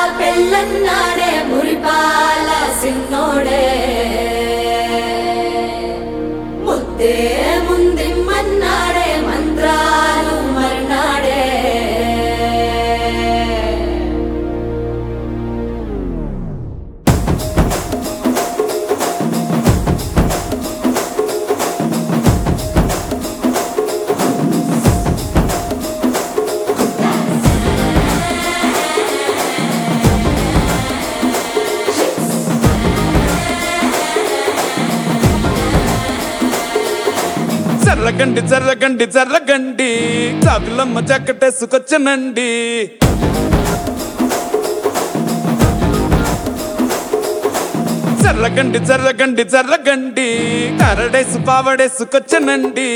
పెళ్ళన్నాడే మురిపాల సిన్నోడే ముద్దే ముందిమ్మన్నాడే మంత్రాలు మర్నాడే జర్రగండి జర్రగండి జర్రగండి చాకులమ్మ చక్కటేసుకొచ్చనండి జర్రగండి జర్రగండి జర్రగండి కరడేసు పావడేసుకొచ్చనండి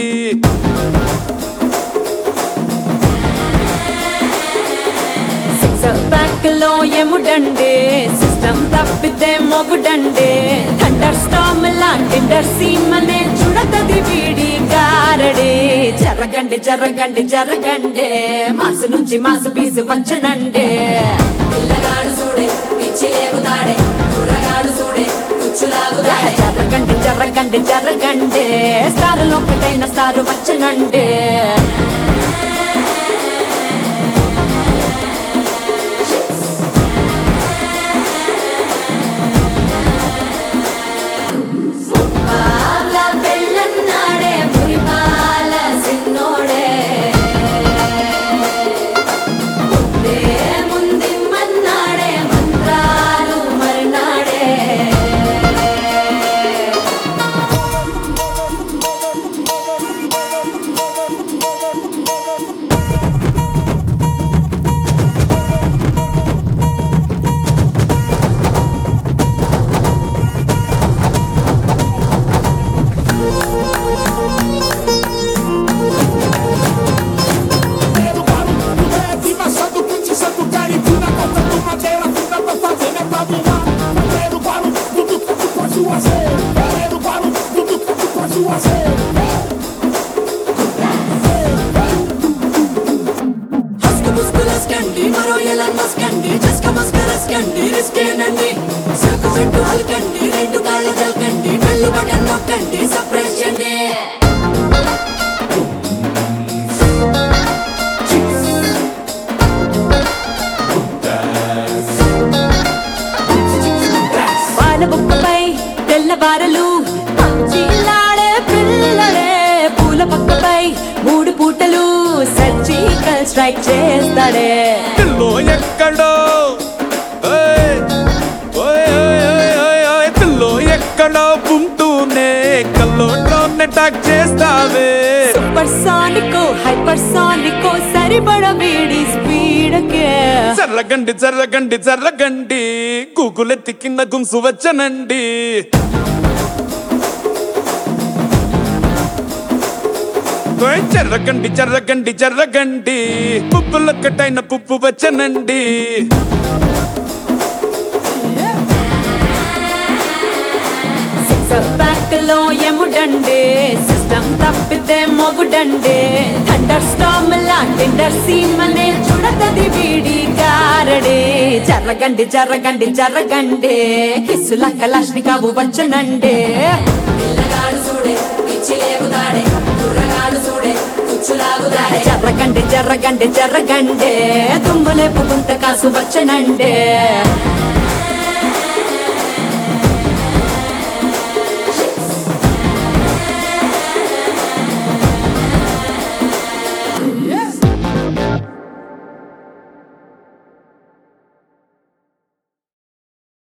సిక్సర్ బ్యాక్ లో ఎముడండే సిస్టమ్ తప్పితే మొగుడండే థండర్ స్టామ్ లాంటి సీమనే చూడతది వీడి గారడే జరగండి జరగండి జరగండే మాసు నుంచి మాసు పీసు వచ్చనండే పిల్లగాడు చూడే పిచ్చి లేగుతాడే కుర్రగాడు చూడే కుచ్చులాగుతాడే జరగండి జరగండి జరగండే స్టార్ ఒకటైన స్టార్ వచ్చనండే పాల పెళ్ళన్నాడే మురిపాల సిన్నోడే ముద్దే ముందిమ్మన్నాడే మంత్రాలు మర్నాడే Viva Santo Cruz, Santo Caripina, cortando madeira, funda pra fazer, né, pra voar. Galera, o barulho, tudo que tu pode fazer. Galera, o barulho, tudo que tu pode fazer. హస్కు ముస్కులస్కండి మరో Elon మస్కండి జస్క మస్కరస్కండి రిస్కేనండి సరుకు పెట్టు హల్కండి రెండు కాళ్ళ జల్కండి బెల్లు బటన్ నొక్కండి suppress చేయండి వాన బుక్కపై తెల్లవారలు పచ్చిలాడే పిల్లడే పూల పక్కపై మూడు పూటలు సర్జికల్ స్ట్రైక్ చేస్తాడే పిల్లో ఎక్కడో ఓయ్, ఓయ్, ఓయ్, ఓయ్, ఓయ్, ఓయ్, పిల్లో ఎక్కడో ఉంటూనే కల్లోట్లోనే టాక్ చేస్తావే సూపర్ సానికో హైపర్ సానికో సరిపడ వీడి స్పీడ్కే జర్రగండి జర్రగండి జర్రగండి గూగులెత్తి కింద గుంసు వచ్చనండి ఓయ్ జర్రగండి జర్రగండి జర్రగండి పుప్పులొక్కటైన పుప్పు వచ్చనండి సిక్సర్ బ్యాక్ లో ఎముడండే సిస్టమ్ తప్పితే మొగుడండే థండర్ స్టామ్ లాంటి సీమనే చూడతది వీడి గారడే జరగండి జరగండి జరగండి కిస్సుల కలాష్ని కావు వచ్చనండే పిల్లగాడు చూడే పిచ్చి లేగుతాడే కుర్రగాడు చూడే కుచ్చులాగుతాడే జరగండి జరగండి జరగండి తుమ్ములేపు గుంట కాసు వచ్చనండే